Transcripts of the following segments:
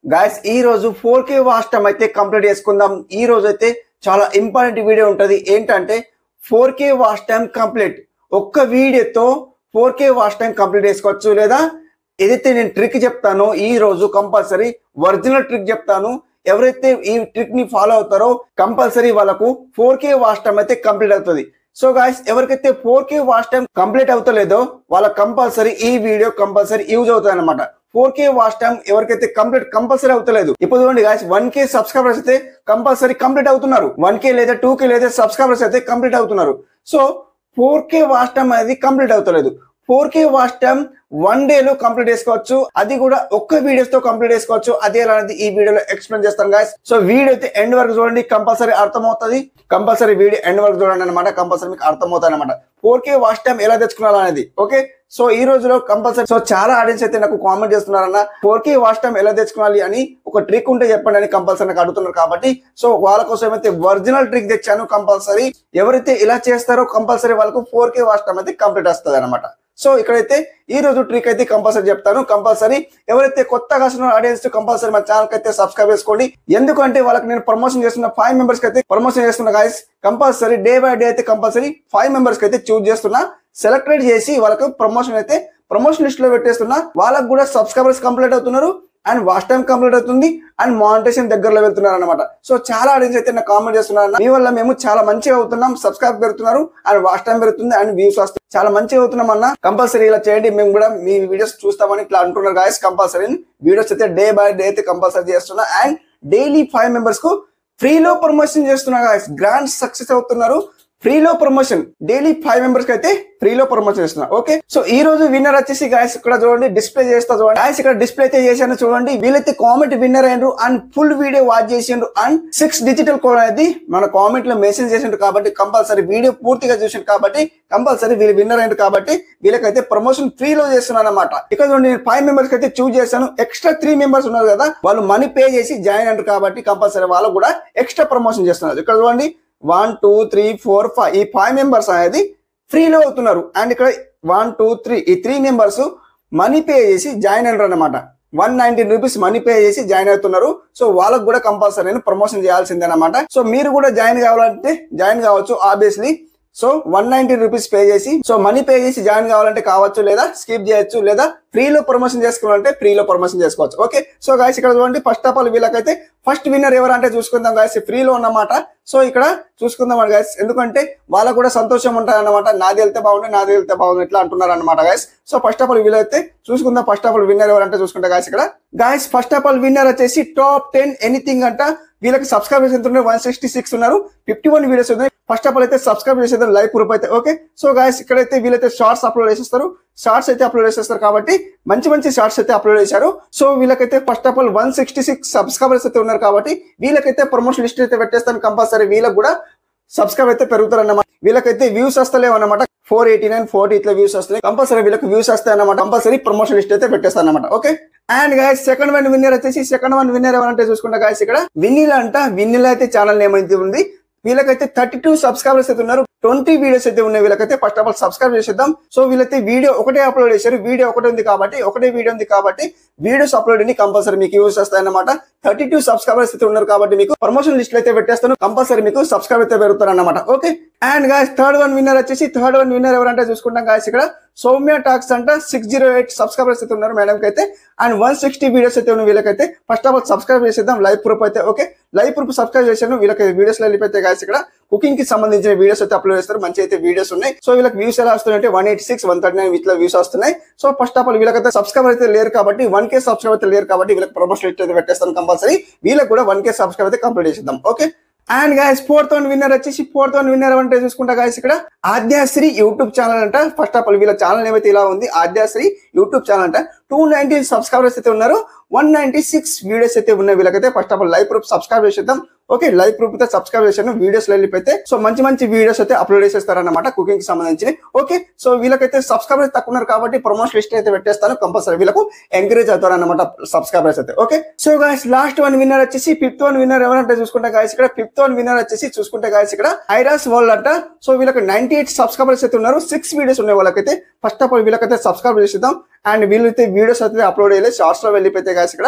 Guys ఈ రోజు four K watch time అయితే కంప్లీట్ చేసుకుందాం ఈ రోజు అయితే చాలా ఇంపార్టెంట్ వీడియో ఉంటది ఏంటంటే four K watch time complete ఒక్క వీడియోతో four K watch time complete చేసుకోవచ్చు లేదా ఏదైతే నేను ట్రిక్ చెప్తానో ఈ రోజు కంపల్సరీ ఒరిజినల్ ట్రిక్ చెప్తాను ఎవరైతే ఈ ట్రిక్ ని ఫాలో అవుతారో కంపల్సరీ వాళ్ళకు ఫోర్ కే వాచ్ టైం అయితే కంప్లీట్ అవుతుంది సో గాయస్ ఎవరికైతే four K watch time complete అవుతలేదో వాళ్ళ కంపల్సరీ ఈ వీడియో కంపల్సరీ యూజ్ అవుతుంది అనమాట ఫోర్ కే వాచ్ టైం ఎవరికైతే కంప్లీట్ కంపల్సరీ అవుతలేదు ఇప్పుడు చూడండి గాయస్ వన్ కే సబ్స్క్రైబర్స్ అయితే కంపల్సరీ కంప్లీట్ అవుతున్నారు వన్ కే లేదా టూ కే లేదా సబ్స్క్రైబర్స్ అయితే కంప్లీట్ అవుతున్నారు so four K watch time అనేది కంప్లీట్ అవుతలేదు four K watch time one day లో కంప్లీట్ చేసుకోవచ్చు అది కూడా ఒక్క వీడియోస్ తో కంప్లీట్ చేసుకోవచ్చు అదే ఎలా అనేది ఈ వీడియోలో ఎక్స్ప్లెయిన్ చేస్తాను గాయస్ సో వీడియో అయితే ఎండ్ వరకు చూడండి కంపల్సరీ అర్థమవుతుంది కంపల్సరీ వీడియో ఎండ్ వరకు చూడండి అనమాట కంపల్సరీ మీకు అర్థమవుతుంది అనమాట ఫోర్ కే వాచ్ టైం ఎలా తెచ్చుకోవాలి అనేది ఓకే సో ఈ రోజులో కంపల్సరీ సో చాలా ఆడియన్స్ అయితే నాకు కామెంట్ చేస్తున్నారన్న ఫోర్ కే వాచ్ టైం ఎలా తెచ్చుకోవాలి అని ఒక ట్రిక్ ఉంటే చెప్పండి అని కంపల్సరీ నాకు అడుగుతున్నారు కాబట్టి సో వాళ్ళ కోసం అయితే ఒరిజినల్ ట్రిక్ తెచ్చాను కంపల్సరీ ఎవరైతే ఇలా చేస్తారో కంపల్సరీ వాళ్ళకు ఫోర్ కే వాచ్ టైం అయితే కంప్లీట్ వస్తుంది అనమాట సో ఇక్కడైతే ఈ రోజు ట్రిక్ అయితే కంపల్సరీ చెప్తాను కంపల్సరీ ఎవరైతే కొత్తగా వస్తున్న ఆడియన్స్ కంపల్సరీ మా ఛానల్ అయితే సబ్స్క్రైబ్ చేసుకోండి ఎందుకంటే వాళ్ళకి నేను ప్రమోషన్ చేస్తున్న ఫైవ్ మెంబర్స్ అయితే ప్రమోషన్ చేస్తున్న guys compulsory day by day అయితే కంపల్సరీ ఫైవ్ మెంబర్స్ అయితే చూస్ చేస్తున్నా సెలెక్టెడ్ చేసి వాళ్ళకు ప్రమోషన్ అయితే ప్రమోషన్ లిస్ట్ లో పెట్టేస్తున్నా వాళ్ళకు కూడా సబ్స్క్రైబర్స్ కంప్లీట్ అవుతున్నారు అండ్ వాచ్ టైం కంప్లీట్ అవుతుంది అండ్ మానిటేషన్ దగ్గరలో వెళ్తున్నారు అనమాట సో చాలా ఆడియన్స్ అయితే నాకు కామెంట్ చేస్తున్నారు మీ వల్ల మేము చాలా మంచిగా అవుతున్నాం సబ్స్క్రైబ్ పెరుగుతున్నారు అండ్ వాచ్ టైం పెరుగుతుంది అండ్ వ్యూస్ వస్తాయి చాలా మంచిగా అవుతున్నాం అన్న కంపల్సరీ ఇలా చేయండి మేము కూడా మీ వీడియోస్ చూస్తామని ఇట్లా అంటున్నారు గాయస్ కంపల్సరీ వీడియోస్ అయితే డే బై డే అయితే కంపల్సరీ చేస్తున్నా అండ్ డైలీ ఫైవ్ మెంబర్స్ కు ఫ్రీలో ప్రమోషన్ చేస్తున్నా గాయస్ గ్రాండ్ సక్సెస్ అవుతున్నారు ఫ్రీలో ప్రమోషన్ డైలీ ఫైవ్ మెంబర్స్ కి అయితే ఫ్రీలో ప్రమోషన్ చేస్తున్నా ఓకే సో ఈ రోజు విన్నర్ వచ్చేసి గాయస్ ఇక్కడ చూడండి డిస్ప్లే చేస్తా చూడండి గాయస్ ఇక్కడ డిస్ప్లే అయితే చేశాను చూడండి వీళ్ళైతే కామెంట్ విన్నర్ అయ్యారు అండ్ ఫుల్ వీడియో వాచ్ చేసిండ్రు అండ్ సిక్స్ డిజిటల్ కోడ్ అనేది మన కామెంట్ లో మెసేజ్ చేసిండ్రు కాబట్టి కంపల్సరీ వీడియో పూర్తిగా చూసిండ్రు కాబట్టి కంపల్సరీ వీళ్ళు విన్నర్ అయ్యారు కాబట్టి వీళ్ళకైతే ప్రమోషన్ ఫ్రీలో చేస్తున్నాను అనమాట ఇక్కడ చూడండి నేను ఫైవ్ మెంబర్స్ అయితే చూస్ చేశాను ఎక్స్ట్రా త్రీ మెంబర్స్ ఉన్నారు కదా వాళ్ళు మనీ పే చేసి జాయిన్ అయ్యారు కాబట్టి కంపల్సరీ వాళ్ళకు కూడా ఎక్స్ట్రా ప్రమోషన్ చేస్తున్నారు ఇక్కడ చూడండి one two three four five ఈ ఫైవ్ మెంబర్స్ అనేది ఫ్రీలో అవుతున్నారు అండ్ ఇక్కడ వన్ టూ త్రీ ఈ త్రీ మెంబర్స్ మనీ పే చేసి జాయిన్ అయినారు అనమాట one nineteen rupees money pay చేసి జాయిన్ అవుతున్నారు సో వాళ్ళకు కూడా కంపల్సరీ నేను ప్రమోషన్ చేయాల్సిందే అనమాట సో మీరు కూడా జాయిన్ కావాలంటే జాయిన్ కావచ్చు obviously so one ninety rupees pay చేసి సో మనీ పే చేసి జాయిన్ కావాలంటే కావచ్చు లేదా స్కిప్ చేయొచ్చు లేదా ఫ్రీలో ప్రమోషన్ చేసుకోవాలంటే ఫ్రీలో ప్రమోషన్ చేసుకోవచ్చు ఓకే సో గాయస్ ఇక్కడ చూడండి ఫస్ట్ ఆఫ్ ఆల్ వీళ్ళకైతే ఫస్ట్ విన్నర్ ఎవరంటే చూసుకుందాం గాయస్ ఫ్రీలో ఉన్నమాట సో ఇక్కడ చూసుకుందాం గాయస్ ఎందుకంటే వాళ్ళకు కూడా సంతోషం ఉంటుంది అనమాట నాది వెళ్తే బాగుంది నాది వెళ్తే బాగుంది ఇట్లా అంటున్నారు అనమాట guys so first of all వీళ్ళైతే చూసుకుందాం ఫస్ట్ ఆఫ్ ఆల్ విన్నర్ ఎవరంటే చూసుకుంటా గాయస్ ఇక్కడ guys first of all winner వచ్చేసి టాప్ టెన్ ఎనీథింగ్ అంట వీళ్ళకి సబ్స్క్రైబర్స్ ఎంత ఉన్నారు వన్ సిక్స్టీ సిక్స్ ఉన్నారు ఫిఫ్టీ వన్ వీడియోస్ ఉన్నాయి ఫస్ట్ ఆఫ్ ఆల్ అయితే సబ్స్క్రైబ్ చేసేది లైవ్ ప్రూఫ్ అయితే ఓకే సో గాయస్ ఇక్కడైతే వీళ్ళైతే షార్ట్స్ అప్లోడ్ చేసేస్తారు షార్ట్స్ అయితే అప్లోడ్ చేసేస్తారు కాబట్టి మంచి మంచి షార్ట్స్ అయితే అప్లోడ్ చేశారు సో వీళ్ళకైతే first of all one sixty six subscribers అయితే ఉన్నారు కాబట్టి వీళ్ళకైతే ప్రమోషన్ లిస్ట్ అయితే పెట్టేస్తాను కంపల్సరీ వీళ్ళకి కూడా సబ్స్క్రైబ్ అయితే పెరుగుతారు అన్నమాట వీళ్ళకైతే వ్యూస్ వస్తలేవు అనమాట ఫోర్ ఎయిటీ నైన్ ఫోర్ ఇట్లా వ్యూస్ వస్తాయి కంపల్సరీ వీళ్ళకి వ్యూస్ వస్తాయి అనమాట కంపల్సరీ ప్రమోషన్ లిస్ట్ అయితే పెట్టేస్తాను అనమాట okay and guys second one winner వచ్చేసి సెకండ్ వన్ విన్నర్ ఎవరంటే చూసుకుంటా గాయస్ ఇక్కడ విన్నీల అంట విన్నీల అయితే ఛానల్ నేమ్ అయితే ఉంది వీళ్ళకైతే థర్టీ టూ సబ్స్క్రైబర్స్ అయితే ఉన్నారు ట్వంటీ వీడియోస్ అయితే ఉన్నాయి వీళ్ళకైతే ఫస్ట్ ఆఫ్ ఆల్ సబ్స్క్రైబ్ చేసేద్దాం సో వీళ్ళైతే వీడియో ఒకటే అప్లోడ్ చేశారు వీడియో ఒకటే ఉంది కాబట్టి ఒకటే వీడియో ఉంది కాబట్టి వీడియోస్ అప్లోడ్ అని కంపల్సరీ మీకు యూస్ వస్తాయన్నమాట థర్టీ టూ సబ్స్క్రైబర్స్ అయితే ఉన్నారు కాబట్టి మీకు ప్రమోషన్ లిస్ట్ అయితే పెట్టేస్తాను కంపల్సరీ మీకు సబ్స్క్రైబ్ అయితే పెరుగుతారు అనమాట okay and guys third one winner వచ్చేసి థర్డ్ వన్ విన్నర్ ఎవరంటే చూసుకుంటాం గాయస్ ఇక్కడ సౌమ్య టాక్స్ అంట సిక్స్ జీరో ఎయిట్ సబ్స్క్రైబర్స్ అయితే ఉన్నారు మేడం అయితే అండ్ వన్ సిక్స్టీ వీడియోస్ అయితే ఉన్నాయి వీళ్ళకైతే ఫస్ట్ ఆఫ్ ఆల్ సబ్స్క్రైబ్ చేసేద్దాం లైవ్ ప్రూఫ్ అయితే ఓకే లైవ్ ప్రూఫ్ సబ్స్క్రైబ్ చేశాను వీళ్ళకి వీడియోస్ లో వెళ్ళిపోతే గాయస్ ఇక్కడ కుకింగ్ కి సంబంధించిన వీడియోస్ అయితే అప్లోడ్ చేస్తారు మంచి అయితే వీడియోస్ ఉన్నాయి సో వీళ్ళకి వ్యూస్ ఎలా వస్తున్నాయి అంటే one eighty six one thirty nine వీటిలో వ్యూస్ వస్తున్నాయి సో ఫస్ట్ ఆఫ్ ఆల్ వీళ్ళకైతే సబ్స్క్రైబర్ అయితే లేరు కాబట్టి వన్ కే సబ్స్క్రైబర్ అయితే లేరు కాబట్టి వీళ్ళకి ప్రమోషన్ అయితే పెట్టేస్తాను కంపల్సరీ వీళ్ళకి కూడా వన్ కే సబ్స్క్రైబ్ అయితే కంప్లీట్ చేసేద్దాం okay and guys fourth one winner వచ్చేసి ఫోర్త్ వన్ విన్నర్ అంటే చూసుకుంటా గాయస్ ఇక్కడ ఆద్యాశ్రీ యూట్యూబ్ ఛానల్ అంట ఫస్ట్ ఆఫ్ ఆల్ వీళ్ళ ఛానల్ ఏమైతే ఇలా ఉంది ఆద్యాశ్రీ యూట్యూబ్ ఛానల్ అంట టూ నైన్టీ సబ్స్క్రైబర్స్ అయితే ఉన్నారు వన్ నైన్టీ సిక్స్ వీడియోస్ అయితే ఉన్నాయి వీళ్ళకైతే first of all live proof subscribe చేసేద్దాం ఓకే లైవ్ ప్రూఫ్ అయితే సబ్స్క్రైబ్ చేశాను వీడియోస్ వెళ్ళిపోతే సో మంచి మంచి వీడియోస్ అయితే అప్లోడ్ చేసేస్తారన్నమాట కుకింగ్ కి సంబంధించి ఓకే సో వీళ్ళకైతే సబ్స్క్రైబర్స్ తక్కువ ఉన్నారు కాబట్టి ప్రమోషన్ లిస్ట్ అయితే పెట్టేస్తాను కంపల్సరీ వీళ్ళకు ఎంకరేజ్ అవుతారు అనమాట సబ్స్క్రైబర్స్ అయితే okay so guys last one winner వచ్చేసి ఫిఫ్త్ వన్ విన్నర్ ఎవరంటే చూసుకుంటే గాయస్ ఇక్కడ ఫిఫ్త్ వన్ విన్నర్ వచ్చేసి చూసుకుంటే గాయస్ ఇక్కడ ఐరాస్ వరల్డ్ అంట సో వీళ్ళకి నైన్టీ ఎయిట్ సబ్స్క్రైబర్స్ అయితే ఉన్నారు సిక్స్ వీడియోస్ ఉన్నాయి వాళ్ళకైతే ఫస్ట్ ఆఫ్ ఆల్ వీళ్ళకైతే సబ్స్క్రైబ్ చేసేద్దాం అండ్ వీళ్ళైతే వీడియోస్ అయితే అప్లోడ్ చేయలేదు షార్ట్స్ లో వెళ్ళిపోతే గాయస్ ఇక్కడ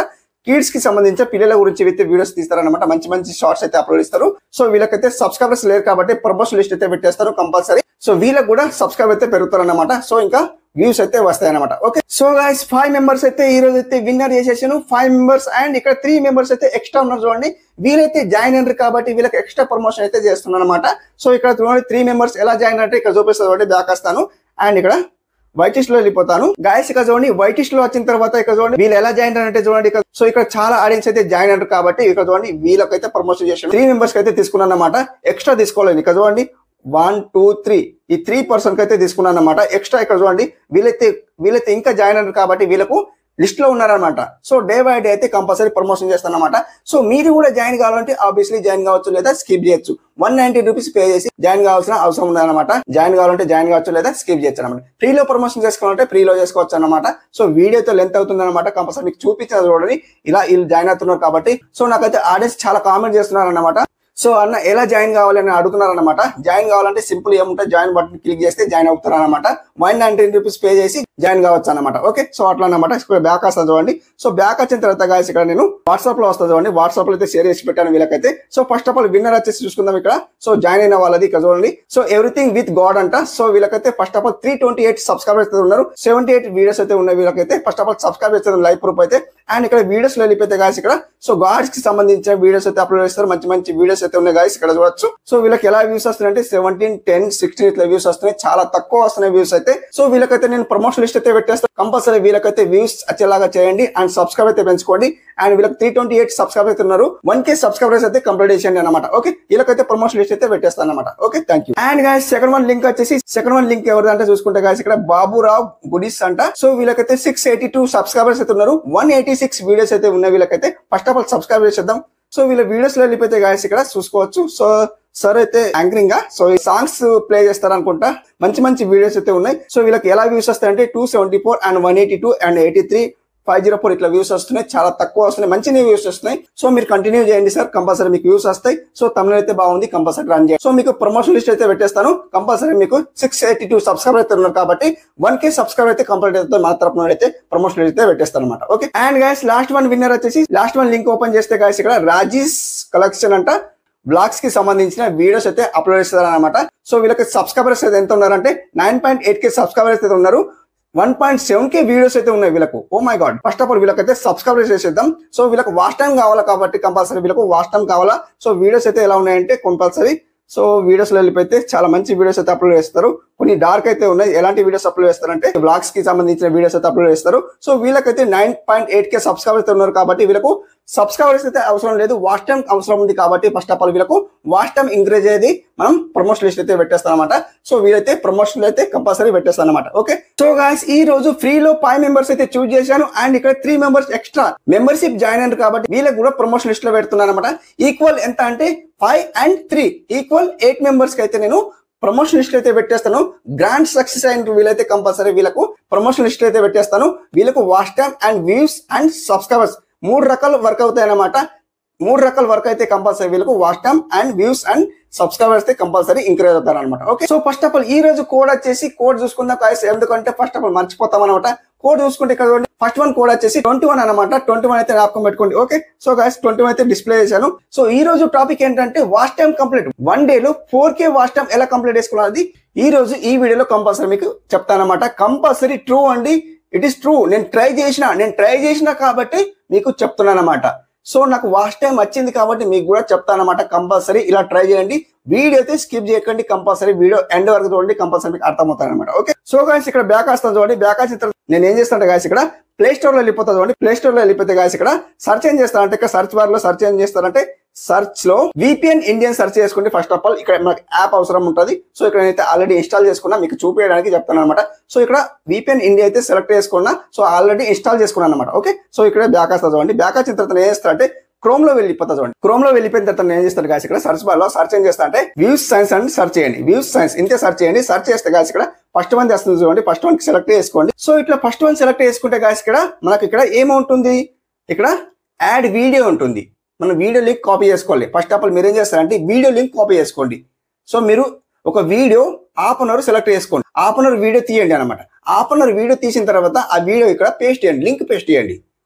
కిడ్స్ కి సంబంధించిన పిల్లల గురించి అయితే వీడియోస్ తీస్తారన్నమాట మంచి మంచి షార్ట్స్ అయితే అప్లోడ్ ఇస్తారు సో వీళ్ళకైతే సబ్స్క్రైబర్స్ లేరు కాబట్టి ప్రమోషన్ లిస్ట్ అయితే పెట్టేస్తారు కంపల్సరీ సో వీళ్ళకి కూడా సబ్స్క్రైబ్ అయితే పెరుగుతారన్నమాట సో ఇంకా వ్యూస్ అయితే వస్తాయి అనమాట okay so guys five members అయితే ఈ రోజు అయితే విన్నర్ చేసేసాను ఫైవ్ మెంబర్స్ అండ్ ఇక్కడ త్రీ మెంబర్స్ అయితే ఎక్స్ట్రా ఉన్నారు చూడండి వీళ్ళైతే జాయిన్ అయినారు కాబట్టి వీళ్ళకి ఎక్స్ట్రా ప్రమోషన్ అయితే చేస్తున్నాను అనమాట సో ఇక్కడ చూడండి త్రీ మెంబర్స్ ఎలా జాయిన్ అంటే ఇక్కడ చూపిస్తుంది చూడండి బ్యాక్ వస్తాను అండ్ ఇక్కడ వైటిష్ లో వెళ్ళిపోతాను గాయస్ ఇక్కడ చూడండి వైటిష్ లో వచ్చిన తర్వాత ఇక్కడ చూడండి వీళ్ళు ఎలా జాయిన్ అంటే చూడండి ఇక్కడ సో ఇక్కడ చాలా ఆడియన్స్ అయితే జాయిన్ అయ్యారు కాబట్టి ఇక్కడ చూడండి వీళ్ళకైతే ప్రమోషన్ చేసాను త్రీ మెంబర్స్ కి అయితే తీసుకున్నాను అనమాట ఎక్స్ట్రా తీసుకోలేదు ఇక్కడ చూడండి వన్ టూ త్రీ ఈ త్రీ పర్సన్ కి అయితే తీసుకున్నాను అనమాట ఎక్స్ట్రా ఇక్కడ చూడండి వీళ్ళైతే వీళ్ళైతే ఇంకా జాయిన్ అయ్యారు కాబట్టి వీళ్ళకు లిస్ట్ లో ఉన్నారనమాట సో డే బై డే అయితే కంపల్సరీ ప్రమోషన్ చేస్తాను అనమాట సో మీరు కూడా జాయిన్ కావాలంటే ఆబ్వియస్లీ జాయిన్ కావచ్చు లేదా స్కిప్ చేయొచ్చు వన్ నైన్టీ రూపీస్ పే చేసి జాయిన్ కావాల్సిన అవసరం ఉందన్నమాట జాయిన్ కావాలంటే జాయిన్ కావచ్చు లేదా స్కిప్ చేయొచ్చు అనమాట ఫ్రీలో ప్రమోషన్ చేసుకోవాలంటే ఫ్రీలో చేసుకోవచ్చు అనమాట సో వీడియోతో లెంత్ అవుతుంది అనమాట కంపల్సరీ మీకు చూపించారు చూడండి ఇలా వీళ్ళు జాయిన్ అవుతున్నారు కాబట్టి సో నాకైతే ఆడియన్స్ చాలా కామెంట్ చేస్తున్నారు అనమాట సో అన్న ఎలా జాయిన్ కావాలి అని అడుగుతున్నారు అనమాట జాయిన్ కావాలంటే సింపుల్ ఏముంటుంది జాయిన్ బటన్ క్లిక్ చేస్తే జాయిన్ అవుతారు అనమాట వన్ నైన్టీన్ రూపీస్ పే చేసి జాయిన్ కావచ్చు అనమాట ఓకే సో అట్లా అనమాట ఇక్కడ బ్యాక్ వస్తుంది చూడండి సో బ్యాక్ వచ్చిన తర్వాత గాయస్ ఇక్కడ నేను వాట్సాప్ లో వస్తుంది చూడండి వాట్సాప్ లో అయితే షేర్ చేసి పెట్టాను వీళ్ళకైతే so first of all winner వచ్చేసి చూసుకుందాం ఇక్కడ సో జాయిన్ అయిన వాళ్ళది ఇక్కడ చూడండి సో ఎవ్రీథింగ్ విత్ గాడ్ అంట సో వీళ్ళకైతే first of all three twenty eight subscribers అయితే ఉన్నారు సెవెంటీ ఎయిట్ వీడియోస్ అయితే ఉన్నాయి వీళ్ళకైతే ఫస్ట్ ఆఫ్ ఆల్ సబ్స్క్రైబ్ చేస్తారు లైవ్ ప్రూఫ్ అయితే అండ్ ఇక్కడ వీడియోస్ లో వెళ్ళిపోతే గాయస్ ఇక్కడ సో గాడ్స్ కి సంబంధించిన వీడియోస్ అయితే అప్లోడ్ చేస్తారు మంచి మంచి వీడియోస్ అయితే ఉన్నాయి గాయస్ ఇక్కడ చూడొచ్చు సో వీళ్ళకి ఎలా వ్యూస్ వస్తున్నాయి అంటే సెవెంటీన్ టెన్ సిక్స్టీన్ ఇట్లా వ్యూస్ వస్తున్నాయి చాలా తక్కువ వస్తున్నాయి వ్యూస్ అయితే సో వీళ్ళకైతే నేను ప్రమోషన్ లిస్ట్ అయితే పెట్టేస్తాను కంపల్సరీ వీళ్ళకైతే వ్యూస్ వచ్చేలాగా చేయండి అండ్ సబ్స్క్రైబ్ అయితే పెంచుకోండి అండ్ వీళ్ళకి త్రీ ట్వంటీ ఎయిట్ సబ్స్క్రైబ్ అయితే ఉన్నారు వన్ కే సబ్స్క్రైబర్స్ అయితే కంప్లీట్ చేయండి అనమాట ఓకే వీళ్ళకైతే ప్రమోషన్ లిస్ట్ అయితే పెట్టేస్తాను అనమాట okay thank you and guys second one link వచ్చేసి సెకండ్ వన్ లింక్ ఎవరిదంటే చూసుకుంటే గాయస్ ఇక్కడ బాబురావు గుడిస్ అంట సో వీళ్ళకైతే సిక్స్ ఎయిటీ టూ సబ్స్క్రైబర్స్ అయితే ఉన్నారు వన్ ఎయిటీ సిక్స్ వీడియోస్ అయితే ఉన్నాయి వీళ్ళకైతే ఫస్ట్ ఆఫ్ ఆల్ సబ్స్క్రైబ్ చేసేద్దాం సో వీళ్ళ వీడియోస్ లో వెళ్ళిపోతే గాయస్ ఇక్కడ చూసుకోవచ్చు సో సార్ అయితే యాంకరింగ్ గా సో ఈ సాంగ్స్ ప్లే చేస్తారు అనుకుంటా మంచి మంచి వీడియోస్ అయితే ఉన్నాయి సో వీళ్ళకి ఎలా వ్యూస్ వస్తాయి అంటే two seventy four and one eighty two and eighty three five zero four ఇట్లా వ్యూస్ వస్తున్నాయి చాలా తక్కువ వస్తున్నాయి మంచి వ్యూస్ వస్తున్నాయి సో మీరు కంటిన్యూ చేయండి సార్ కంపల్సరీ మీకు వ్యూస్ వస్తాయి సో తమిళ అయితే బాగుంది కంపల్సరీ రన్ చేయండి సో మీకు ప్రమోషన్ లిస్ట్ అయితే పెట్టేస్తాను కంపల్సరీ మీకు సిక్స్ ఎయిటీ టూ సబ్స్క్రైబర్ అయితే ఉన్నారు కాబట్టి వన్ కే సబ్స్క్రైబర్ అయితే కంప్లీట్ అయితే మా తరపున అయితే ప్రమోషన్ అయితే పెట్టేస్తాను అనమాట okay and guys last one winner వచ్చేసి లాస్ట్ వన్ లింక్ ఓపెన్ చేస్తే గైస్ ఇక్కడ రాజీస్ కలెక్షన్ అంట బ్లాగ్స్ కి సంబంధించిన వీడియోస్ అయితే అప్లోడ్ చేస్తారు అనమాట సో వీళ్ళకి సబ్స్క్రైబర్స్ అయితే ఎంత ఉన్నారంటే nine point eight K subscribers అయితే ఉన్నారు one point seven K videos అయితే ఉన్నాయి వీళ్ళకు oh my god first of all వీళ్ళకైతే సబ్స్క్రైబ్ చేసేద్దాం సో వీళ్ళకి వాచ్ టైం కావాలా కాబట్టి కంపల్సరీ వీళ్ళకు వాచ్ టైం కావాలా సో వీడియోస్ అయితే ఎలా ఉన్నాయంటే కంపల్సరీ సో వీడియోస్ లో వెళ్ళిపోతే చాలా మంచి వీడియోస్ అయితే అప్లోడ్ చేస్తారు కొన్ని డార్క్ అయితే ఉన్నాయి ఎలాంటి వీడియోస్ అప్లోడ్ చేస్తారంటే బ్లాగ్స్ కి సంబంధించిన వీడియోస్ అయితే అప్లోడ్ చేస్తారు సో వీళ్ళకైతే nine point eight K subscribers అయితే ఉన్నారు కాబట్టి వీళ్ళకు సబ్స్క్రైబర్స్ అయితే అవసరం లేదు వాచ్ టైం అవసరం ఉంది కాబట్టి ఫస్ట్ ఆఫ్ ఆల్ వీళ్ళకు వాచ్ టైం ఇంక్రీజ్ అయ్యేది మనం ప్రమోషన్ లిస్ట్ అయితే పెట్టేస్తాం అనమాట సో వీళ్ళైతే ప్రమోషన్ అయితే కంపల్సరీ పెట్టేస్తాం అనమాట ఓకే సో గాయస్ ఈ రోజు ఫ్రీలో ఫైవ్ మెంబర్స్ అయితే చూస్ చేశాను అండ్ ఇక్కడ three members extra membership join అయ్యారు కాబట్టి వీళ్ళకి కూడా ప్రమోషన్ లిస్ట్ లో పెడుతున్నాను అనమాట ఈక్వల్ ఎంత అంటే five and three equal eight members కి అయితే నేను ప్రమోషన్ లిస్ట్ అయితే పెట్టేస్తాను గ్రాండ్ సక్సెస్ అయిన వీళ్ళైతే కంపల్సరీ వీళ్ళకు ప్రమోషన్ లిస్ట్ అయితే పెట్టేస్తాను వీళ్ళకు watch time and views and subscribers మూడు రకాల వర్క్ అవుతాయి అన్నమాట మూడు రకాల వర్క్ అయితే కంపల్సరీ వీళ్ళకు watch time and views and subscribers అయితే కంపల్సరీ ఇంక్రీజ్ అవుతారు అనమాట okay so first of all ఈ రోజు కోడ్ వచ్చేసి కోడ్ చూసుకుందాం కాయస్ ఎందుకంటే ఫస్ట్ ఆఫ్ ఆల్ మర్చిపోతాం అనమాట కోడ్ చూసుకుంటే ఇక్కడ ఫస్ట్ వన్ కోడ్ వచ్చేసి ట్వంటీ వన్ అనమాట ట్వంటీ వన్ అయితే జ్ఞాపకం పెట్టుకోండి okay so guys twenty one అయితే డిస్ప్లే చేశాను సో ఈ రోజు టాపిక్ ఏంటంటే watch time complete one day లో ఫోర్ కే వాచ్ టైం ఎలా కంప్లీట్ చేసుకోవాలి ఈ రోజు ఈ వీడియోలో కంపల్సరీ మీకు చెప్తానమాట కంపల్సరీ ట్రూ అండి ఇట్ ఈస్ ట్రూ నేను ట్రై చేసిన నేను ట్రై చేసిన కాబట్టి మీకు చెప్తున్నాను అనమాట సో నాకు వాచ్ టైం వచ్చింది కాబట్టి మీకు కూడా చెప్తానమాట కంపల్సరీ ఇలా ట్రై చేయండి వీడియో అయితే స్కిప్ చేయకండి కంపల్సరీ వీడియో ఎండ్ వరకు చూడండి కంపల్సరీ మీకు అర్థమవుతాయి అనమాట ఓకే సో గాయస్ ఇక్కడ బ్యాక్ వస్తాను చూడండి బ్యాక్ వచ్చిన తర్వాత నేను ఏం చేస్తాను గాయస్ ఇక్కడ ప్లే స్టోర్ లో వెళ్ళిపోతా చూడండి ప్లే స్టోర్ లో వెళ్ళిపోతే గాయస్ ఇక్కడ సర్చ్ ఏం చేస్తారంటే ఇక్కడ సర్చ్ బార్ లో సర్చ్ ఏం చేస్తారంటే సర్చ్ లో విపిఎన్ ఇండియన్ సర్చ్ చేసుకుంటే ఫస్ట్ ఆఫ్ ఆల్ ఇక్కడ మనకి యాప్ అవసరం ఉంటుంది సో ఇక్కడ అయితే ఆల్రెడీ ఇన్స్టాల్ చేసుకున్నా మీకు చూపించడానికి చెప్తాను అనమాట సో ఇక్కడ విపిఎన్ ఇండియా అయితే సెలెక్ట్ చేసుకున్నా సో ఆల్రెడీ ఇన్స్టాల్ చేసుకున్నాను అనమాట ఓకే సో ఇక్కడ బ్యాక్ వస్తా చూడండి బ్యాక్ వచ్చిన తర్వాత నేను ఏం చేస్తా అంటే క్రోమ్ లో వెళ్ళిపోతా చూడండి క్రోమ్ లో వెళ్ళిపోయిన తర్వాత నేను ఏం చేస్తాను గాయస్ ఇక్కడ సర్చ్ బార్ లో సర్చ్ ఏం చేస్తా అంటే వ్యూస్ సైన్స్ అని సర్చ్ చేయండి వ్యూస్ సైన్స్ ఇంతే సర్చ్ చేయండి సర్చ్ చేస్తే గాయస్ ఇక్కడ ఫస్ట్ వన్ చేస్తుంది చూడండి ఫస్ట్ వన్ సెలెక్ట్ చేసుకోండి సో ఇట్లా ఫస్ట్ వన్ సెలెక్ట్ చేసుకుంటే గాయస్ ఇక్కడ మనకి ఇక్కడ ఏముంటుంది ఇక్కడ యాడ్ వీడియో ఉంటుంది మనం వీడియో లింక్ కాపీ చేసుకోవాలి ఫస్ట్ ఆఫ్ ఆల్ మీరు ఏం చేస్తారంటే వీడియో లింక్ కాపీ చేసుకోండి సో మీరు ఒక video half an hour select చేసుకోండి హాఫ్ అన్ అవర్ వీడియో తీయండి అనమాట హాఫ్ అన్ అవర్ వీడియో తీసిన తర్వాత ఆ వీడియో ఇక్కడ పేస్ట్ చేయండి లింక్ పేస్ట్ చేయండి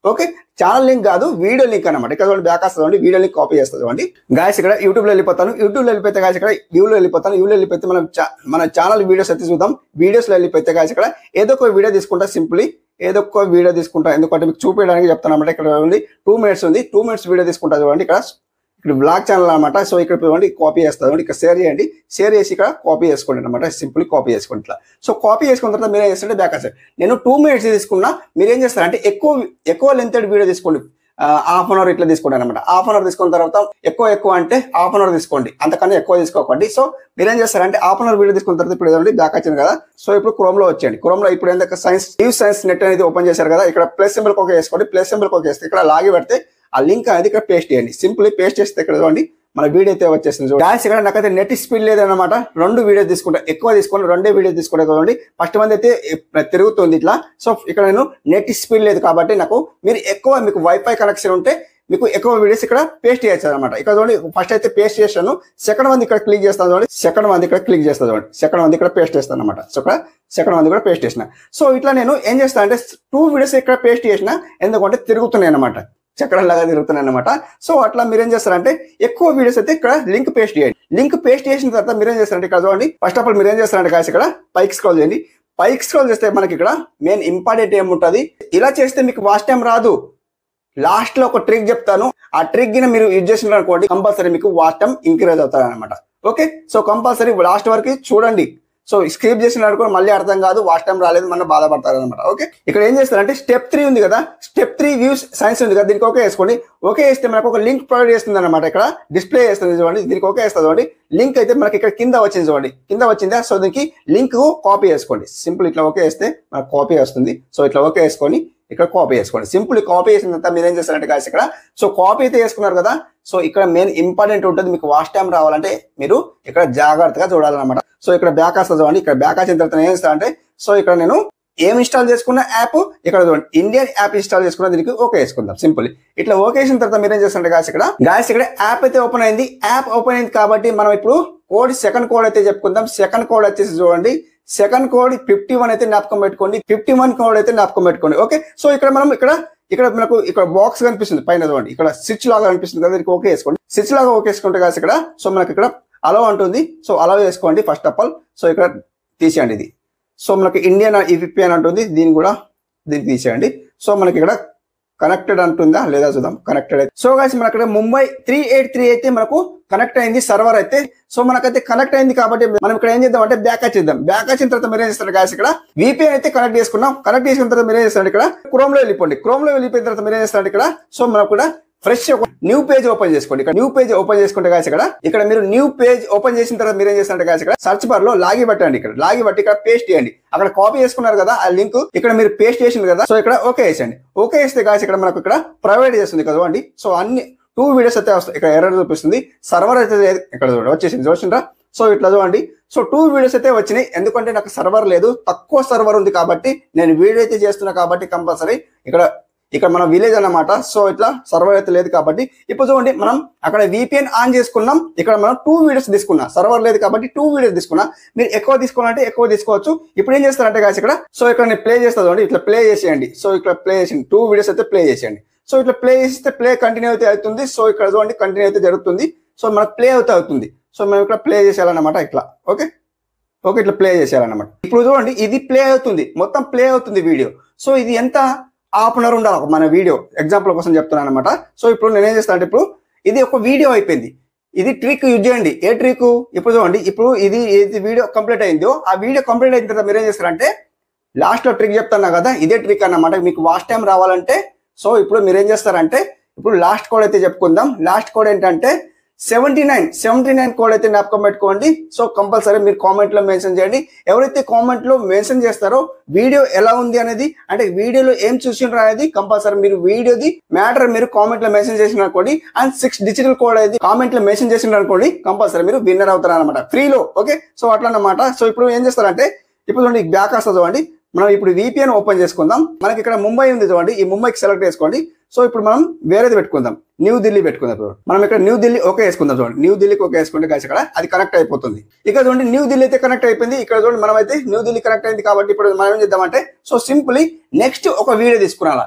ఓకే ఛానల్ లింక్ కాదు వీడియో లింక్ అనమాట ఇక్కడ చూడండి బ్యాక్ వస్తుంది వీడియో లింక్ కాపీ చేస్తుంది చూడండి గాయస్ ఇక్కడ యూట్యూబ్ లో వెళ్ళిపోతాను యూట్యూబ్ లో వెళ్ళిపోతే గాయస్ ఇక్కడ వ్యూలో వెళ్ళిపోతాను వ్యూలో వెళ్ళిపోతే మనం చా- మన ఛానల్ వీడియోస్ అయితే చూద్దాం వీడియోస్ లో వెళ్ళిపోతే గాయస్ ఇక్కడ ఏదో ఒక వీడియో తీసుకుంటా సింప్లీ ఏదో ఒక వీడియో తీసుకుంటా ఎందుకంటే మీకు చూపించడానికి చెప్తాను అనమాట ఇక్కడ ఉంది టూ మినిట్స్ ఉంది టూ మినిట్స్ వీడియో తీసుకుంటా చూడండి ఇక్కడ ఇక్కడ బ్లాగ్ ఛానల్ అనమాట సో ఇక్కడ చూడండి కాపీ చేస్తుంది చూడండి ఇక్కడ షేర్ చేయండి షేర్ చేసి ఇక్కడ కాపీ చేసుకోండి అనమాట సింపుల్ కాపీ చేసుకోండి ఇట్లా సో కాపీ చేసుకున్న తర్వాత మీరు ఏం చేస్తుంటే బ్యాక్ వస్తారు నేను టూ మినిట్స్ తీసుకున్నా మీరు ఏం చేస్తారంటే ఎక్కువ ఎక్కువ లెంత్ వీడియో తీసుకోండి హాఫ్ అన్ అవర్ ఇట్లా తీసుకోండి అనమాట హాఫ్ అన్ అవర్ తీసుకున్న తర్వాత ఎక్కువ ఎక్కువ అంటే హాఫ్ అన్ అవర్ తీసుకోండి అంతకన్నా ఎక్కువ తీసుకోకండి సో మీరు ఏం చేస్తారంటే హాఫ్ అన్ అవర్ వీడియో తీసుకున్న తర్వాత ఇప్పుడు ఏదండి బ్యాక్ వచ్చింది కదా సో ఇప్పుడు క్రోమ్ లో వచ్చేయండి క్రోమ్ లో ఇప్పుడు ఏంటంటే సైన్స్ న్యూస్ సైన్స్ నెట్ అనేది ఓపెన్ చేశారు కదా ఇక్కడ ప్లస్ సింబల్ ఒక వేసుకోండి ప్లస్ సింబల్ ఒక వేస్తే ఇక్కడ లాగి పెడితే ఆ లింక్ అనేది ఇక్కడ పేస్ట్ చేయండి సింపుల్ పేస్ట్ చేస్తే ఇక్కడ చూడండి మన వీడియో అయితే వచ్చేసింది చూడండి డాన్స్ ఇక్కడ నాకైతే నెట్ స్పీడ్ లేదన్నమాట రెండు వీడియో తీసుకుంటా ఎక్కువ తీసుకోండి రెండే వీడియో తీసుకుంటా చూడండి ఫస్ట్ మంది అయితే ఎ- తిరుగుతుంది ఇట్లా సో ఇక్కడ నేను నెట్ స్పీడ్ లేదు కాబట్టి నాకు మీరు ఎక్కువ మీకు వైఫై కనెక్షన్ ఉంటే మీకు ఎక్కువ వీడియోస్ ఇక్కడ పేస్ట్ చేయొచ్చు అనమాట ఇక్కడ చూడండి ఫస్ట్ అయితే పేస్ట్ చేశాను సెకండ్ మంది ఇక్కడ క్లిక్ చేస్తాను చూడండి సెకండ్ మంది ఇక్కడ క్లిక్ చేస్తాను చూడండి సెకండ్ మంది ఇక్కడ పేస్ట్ చేస్తాను అనమాట సో ఇక్కడ సెకండ్ మంది కూడా పేస్ట్ చేసిన సో ఇట్లా నేను ఏం చేస్తాను అంటే టూ వీడియోస్ ఇక్కడ పేస్ట్ చేసిన ఎందుకంటే తిరుగుతున్నాయి అనమాట చక్రం లాగా తిరుగుతున్నాయి అనమాట సో అట్లా మీరేం చేస్తారంటే ఎక్కువ వీడియోస్ అయితే ఇక్కడ లింక్ పేస్ట్ చేయండి లింక్ పేస్ట్ చేసిన తర్వాత మీరేం చేస్తారంటే ఇక్కడ చూడండి ఫస్ట్ ఆఫ్ ఆల్ మీరేం చేస్తారంటే కాసి ఇక్కడ పైకి స్క్రోల్ చేయండి పైకి స్క్రోల్ చేస్తే మనకి ఇక్కడ మెయిన్ ఇంపార్టెంట్ ఏముంటది ఇలా చేస్తే మీకు వాచ్ టైం రాదు లాస్ట్ లో ఒక ట్రిక్ చెప్తాను ఆ ట్రిక్ ని మీరు యూజ్ చేసిన అనుకోండి కంపల్సరీ మీకు వాచ్ టైం ఇంక్రీజ్ అవుతుంది అనమాట ఓకే సో కంపల్సరీ లాస్ట్ వరకు చూడండి సో స్క్రిప్ చేసిన అనుకో మళ్ళీ అర్థం కాదు వాచ్ టైం రాలేదు మన బాధపడతారు అనమాట ఓకే ఇక్కడ ఏం చేస్తారంటే స్టెప్ త్రీ ఉంది కదా స్టెప్ త్రీ వ్యూస్ సైన్స్ ఉంది కదా దీనికి ఓకే వేసుకోండి ఓకే వేస్తే మనకు ఒక లింక్ ప్రొవైడ్ చేస్తుంది అనమాట ఇక్కడ డిస్ప్లే చేస్తుంది చూడండి దీనికి ఓకే వేస్తుంది చూడండి లింక్ అయితే మనకి ఇక్కడ కింద వచ్చింది చూడండి కింద వచ్చిందా సో దీనికి లింక్ కాపీ చేసుకోండి సింపుల్ ఇట్లా ఓకే వేస్తే మనకు కాపీ వస్తుంది సో ఇట్లా ఓకే వేసుకొని ఇక్కడ కాపీ చేసుకోండి సింపుల్ కాపీ చేసిన తర్వాత మీరు ఏం చేస్తారంటే guys ఇక్కడ సో కాపీ అయితే చేసుకున్నారు కదా సో ఇక్కడ మెయిన్ ఇంపార్టెంట్ ఉంటుంది మీకు వాచ్ టైం రావాలంటే మీరు ఇక్కడ జాగ్రత్తగా చూడాలన్నమాట సో ఇక్కడ బ్యాక్ వస్తుంది చూడండి ఇక్కడ బ్యాక్ వచ్చిన తర్వాత నేను ఏం చేస్తానంటే సో ఇక్కడ నేను ఏం ఇన్స్టాల్ చేసుకున్న యాప్ ఇక్కడ చూడండి ఇండియన్ యాప్ ఇన్స్టాల్ చేసుకున్న దీనికి ఓకే వేసుకుందాం సింపుల్ ఇట్లా ఓకే చేసిన తర్వాత మీరు ఏం చేస్తారంటే గాయస్ ఇక్కడ గాయస్ ఇక్కడ యాప్ అయితే ఓపెన్ అయింది యాప్ ఓపెన్ అయింది కాబట్టి మనం ఇప్పుడు కోడ్ సెకండ్ కోడ్ అయితే చెప్పుకుందాం సెకండ్ కోడ్ వచ్చేసి చూడండి సెకండ్ కోడ్ ఫిఫ్టీ వన్ అయితే జ్ఞాపకం పెట్టుకోండి ఫిఫ్టీ వన్ కోడ్ అయితే జ్ఞాపకం పెట్టుకోండి ఓకే సో ఇక్కడ మనం ఇక్కడ ఇక్కడ మనకు ఇక్కడ బాక్స్ కనిపిస్తుంది పైన చూడండి ఇక్కడ స్విచ్ లాగా కనిపిస్తుంది కదా దీనికి ఓకే వేసుకోండి స్విచ్ లాగా ఓకే వేసుకుంటే కాదు ఇక్కడ సో మనకి ఇక్కడ అలౌ అంటుంది సో అలౌ చేసుకోండి ఫస్ట్ ఆఫ్ ఆల్ సో ఇక్కడ తీసేయండి ఇది సో మనకి ఇండియన్ ఈవిపి అని అంటుంది దీన్ని కూడా దీన్ని తీసేయండి సో మనకి ఇక్కడ కనెక్టెడ్ అంటుందా లేదా చూద్దాం కనెక్టెడ్ అయితే సో గాయస్ మన ఇక్కడ ముంబై త్రీ ఎయిట్ త్రీ అయితే మనకు కనెక్ట్ అయింది సర్వర్ అయితే సో మనకైతే కనెక్ట్ అయింది కాబట్టి మనం ఇక్కడ ఏం చేద్దాం అంటే బ్యాక్ వచ్చేద్దాం బ్యాక్ వచ్చిన తర్వాత మీరు ఏం చేస్తారు గాయస్ ఇక్కడ VPN అయితే కనెక్ట్ చేసుకున్నాం కనెక్ట్ చేసిన తర్వాత మీరు ఏం చేస్తారు ఇక్కడ క్రోమ్ లో వెళ్ళిపోండి క్రోమ్ లో వెళ్ళిపోయిన తర్వాత మీరు ఏం చేస్తారు ఇక్కడ సో మనకు కూడా ఫ్రెష్ న్యూ పేజ్ ఓపెన్ చేసుకోండి ఇక్కడ న్యూ పేజ్ ఓపెన్ చేసుకుంటే గాయస్ ఇక్కడ ఇక్కడ మీరు న్యూ పేజ్ ఓపెన్ చేసిన తర్వాత మీరు ఏం చేస్తారంటే గాయస్ ఇక్కడ సర్చ్ బార్ లో లాగి పెట్టండి ఇక్కడ లాగి బట్టి ఇక్కడ పేస్ట్ చేయండి అక్కడ కాపీ చేసుకున్నారు కదా ఆ లింక్ ఇక్కడ మీరు పేస్ట్ చేసింది కదా సో ఇక్కడ ఓకే వేసండి ఓకే వేస్తే గాయస్ ఇక్కడ మనకు ఇక్కడ ప్రొవైడ్ చేస్తుంది కదా అండి సో అన్ని టూ వీడియోస్ అయితే వస్తాయి ఇక్కడ ఎర్రర్ చూపిస్తుంది సర్వర్ అయితే లేదు. ఇక్కడ చూడండి వచ్చేసింది చూసిండ్రా సో ఇట్లా చూడండి సో టూ వీడియోస్ అయితే వచ్చినాయి ఎందుకంటే నాకు సర్వర్ లేదు తక్కువ సర్వర్ ఉంది కాబట్టి నేను వీడియో అయితే చేస్తున్నా కాబట్టి కంపల్సరీ ఇక్కడ ఇక్కడ మన విలేజ్ అన్నమాట సో ఇట్లా సర్వర్ అయితే లేదు కాబట్టి ఇప్పుడు చూడండి మనం అక్కడ VPN ఆన్ చేసుకున్నాం ఇక్కడ మనం టూ వీడియోస్ తీసుకున్నాం సర్వర్ లేదు కాబట్టి టూ వీడియోస్ తీసుకున్నా మీరు ఎక్కువ తీసుకోవాలంటే ఎక్కువ తీసుకోవచ్చు ఇప్పుడు ఏం చేస్తారంటే guys ఇక్కడ సో ఇక్కడ నేను ప్లే చేస్తా చూడండి ఇట్లా ప్లే చేసేయండి సో ఇక్కడ ప్లే చేసింది టూ వీడియోస్ అయితే ప్లే చేసేయండి సో ఇట్లా ప్లే చేస్తే ప్లే కంటిన్యూ అయితే అవుతుంది సో ఇక్కడ చూడండి కంటిన్యూ అయితే జరుగుతుంది సో మనకు ప్లే అవుతే అవుతుంది సో మేము ఇక్కడ ప్లే చేసేయాలన్నమాట ఇట్లా ఓకే ఓకే ఇట్లా ప్లే చేసేయాలన్నమాట ఇప్పుడు చూడండి ఇది ప్లే అవుతుంది మొత్తం ప్లే అవుతుంది వీడియో సో ఇది ఎంత హాఫ్ అన్ అవర్ ఉండాలి ఒక మన వీడియో ఎగ్జాంపుల్ కోసం చెప్తున్నాను అనమాట సో ఇప్పుడు నేను ఏం చేస్తాను అంటే ఇప్పుడు ఇది ఒక వీడియో అయిపోయింది ఇది ట్రిక్ యూజ్ చేయండి ఏ ట్రిక్ ఇప్పుడు చూడండి ఇప్పుడు ఇది ఏది వీడియో కంప్లీట్ అయిందో ఆ వీడియో కంప్లీట్ అయిన తర్వాత మీరు ఏం చేస్తారంటే లాస్ట్ లో ట్రిక్ చెప్తాను కదా ఇదే ట్రిక్ అన్నమాట మీకు వాచ్ టైం రావాలంటే సో ఇప్పుడు మీరు ఏం చేస్తారంటే ఇప్పుడు లాస్ట్ కోడ్ అయితే చెప్పుకుందాం లాస్ట్ కోడ్ ఏంటంటే seventy nine seventy nine code అయితే జ్ఞాపకం పెట్టుకోండి సో కంపల్సరీ మీరు కామెంట్ లో మెన్షన్ చేయండి ఎవరైతే కామెంట్ లో మెన్షన్ చేస్తారో వీడియో ఎలా ఉంది అనేది అంటే వీడియోలో ఏం చూసిండ్రు అనేది కంపల్సరీ మీరు వీడియోది మ్యాటర్ మీరు కామెంట్ లో మెన్షన్ చేసిన అనుకోండి అండ్ సిక్స్ డిజిటల్ కోడ్ అయితే కామెంట్ లో మెన్షన్ చేసిన అనుకోండి కంపల్సరీ మీరు విన్నర్ అవుతారు అనమాట ఫ్రీలో ఓకే సో అట్లా అన్నమాట సో ఇప్పుడు ఏం చేస్తారంటే ఇప్పుడు చూడండి బ్యాక్ వస్తుంది చూడండి మనం ఇప్పుడు VPN ఓపెన్ చేసుకుందాం మనకి ఇక్కడ ముంబై ఉంది చూడండి ఈ ముంబైకి సెలెక్ట్ చేసుకోండి సో ఇప్పుడు మనం వేరేది పెట్టుకుందాం న్యూ ఢిల్లీ పెట్టుకుందాం ఇప్పుడు మనం ఇక్కడ న్యూ ఢిల్లీ ఓకే వేసుకుందాం చూడండి న్యూ ఢిల్లీకి ఓకే వేసుకుంటే కాసి ఇక్కడ అది కనెక్ట్ అయిపోతుంది ఇక్కడ చూడండి న్యూ ఢిల్లీ అయితే కనెక్ట్ అయిపోయింది ఇక్కడ చూడండి మనం అయితే న్యూ ఢిల్లీ కనెక్ట్ అయింది కాబట్టి ఇప్పుడు మనం ఏం చేద్దామంటే సో సింపుల్లీ నెక్స్ట్ ఒక వీడియో తీసుకురాలా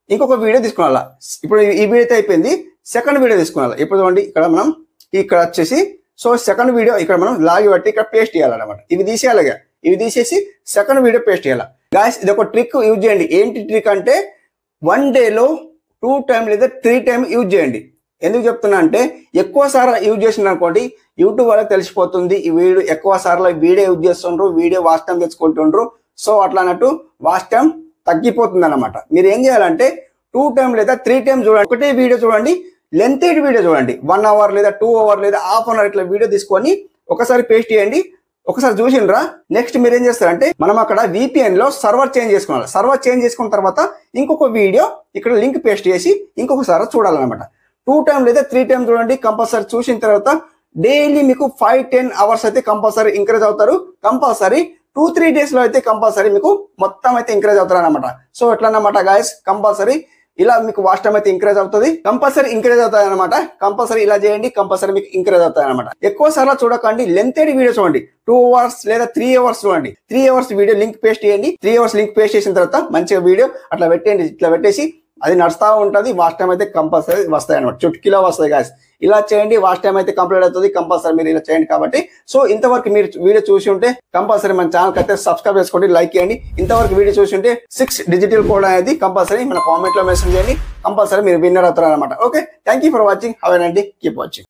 ఇంకొక వీడియో తీసుకోవాలా ఇప్పుడు ఈ వీడియో అయితే అయిపోయింది సెకండ్ వీడియో తీసుకోవాలి ఇప్పుడు చూడండి ఇక్కడ మనం ఇక్కడ వచ్చేసి సో సెకండ్ వీడియో ఇక్కడ మనం లాగి బట్టి ఇక్కడ పేస్ట్ చేయాలన్నమాట ఇవి తీసేయాలి ఇక. ఇవి తీసేసి సెకండ్ వీడియో పేస్ట్ చేయాలి గాయస్ ఇది ఒక ట్రిక్ యూజ్ చేయండి ఏంటి ట్రిక్ అంటే వన్ డేలో టూ టైం లేదా త్రీ టైం యూజ్ చేయండి ఎందుకు చెప్తున్నా అంటే ఎక్కువ సార్లు యూజ్ చేసిన అనుకోండి యూట్యూబ్ వాళ్ళకి తెలిసిపోతుంది ఈ వీడియో ఎక్కువ సార్లు వీడియో యూజ్ చేస్తుండ్రు వీడియో వాచ్ టైం తెచ్చుకుంటుండ్రు సో అట్లా అన్నట్టు వాచ్ టైం తగ్గిపోతుంది అనమాట మీరు ఏం చేయాలంటే టూ టైం లేదా త్రీ టైం చూడండి ఒకటే వీడియో చూడండి లెంత్ వీడియో చూడండి వన్ అవర్ లేదా టూ అవర్ లేదా హాఫ్ అన్ అవర్ ఇట్లా వీడియో తీసుకొని ఒకసారి పేస్ట్ చేయండి ఒకసారి చూసిండ్రా నెక్స్ట్ మీరు ఏం చేస్తారంటే మనం అక్కడ విపిఎన్ లో సర్వర్ చేంజ్ చేసుకోవాలి సర్వర్ చేంజ్ చేసుకున్న తర్వాత ఇంకొక వీడియో ఇక్కడ లింక్ పేస్ట్ చేసి ఇంకొకసారి చూడాలన్నమాట టూ టైం లేదా త్రీ టైం చూడండి కంపల్సరీ చూసిన తర్వాత డైలీ మీకు ఫైవ్ టెన్ అవర్స్ అయితే కంపల్సరీ ఎంకరేజ్ అవుతారు కంపల్సరీ టూ త్రీ డేస్ లో అయితే కంపల్సరీ మీకు మొత్తం అయితే ఎంకరేజ్ అవుతారు అనమాట సో ఎట్లా అన్నమాట గాయస్ కంపల్సరీ ఇలా మీకు వాచ్ టైం అయితే ఇంక్రీజ్ అవుతుంది కంపల్సరీ ఇంక్రీజ్ అవుతాయి అనమాట కంపల్సరీ ఇలా చేయండి కంపల్సరీ మీకు ఇంక్రీజ్ అవుతాయి అనమాట ఎక్కువ సార్లు చూడకండి లెంత్ వీడియో చూడండి టూ అవర్స్ లేదా త్రీ అవర్స్ చూడండి three hours video link paste చేయండి త్రీ అవర్స్ లింక్ పేస్ట్ చేసిన తర్వాత మంచిగా వీడియో అట్లా పెట్టండి ఇట్లా పెట్టేసి అది నడుస్తూ ఉంటుంది వాచ్ టైం అయితే కంపల్సరీ వస్తాయి అనమాట చుట్కీలో వస్తాయి గాయస్ ఇలా చేయండి వాచ్ టైం అయితే కంప్లీట్ అవుతుంది కంపల్సరీ మీరు ఇలా చేయండి కాబట్టి సో ఇంతవరకు మీరు వీడియో చూసి ఉంటే కంపల్సరీ మన ఛానల్ అయితే సబ్స్క్రైబ్ చేసుకోండి లైక్ చేయండి ఇంతవరకు వీడియో చూసి ఉంటే సిక్స్ డిజిటల్ కోడ్ అనేది కంపల్సరీ మన కామెంట్ లో మెసేజ్ చేయండి కంపల్సరీ మీరు విన్నర్ అవుతారు అనమాట okay thank you for watching have అండి కీప్ వాచింగ్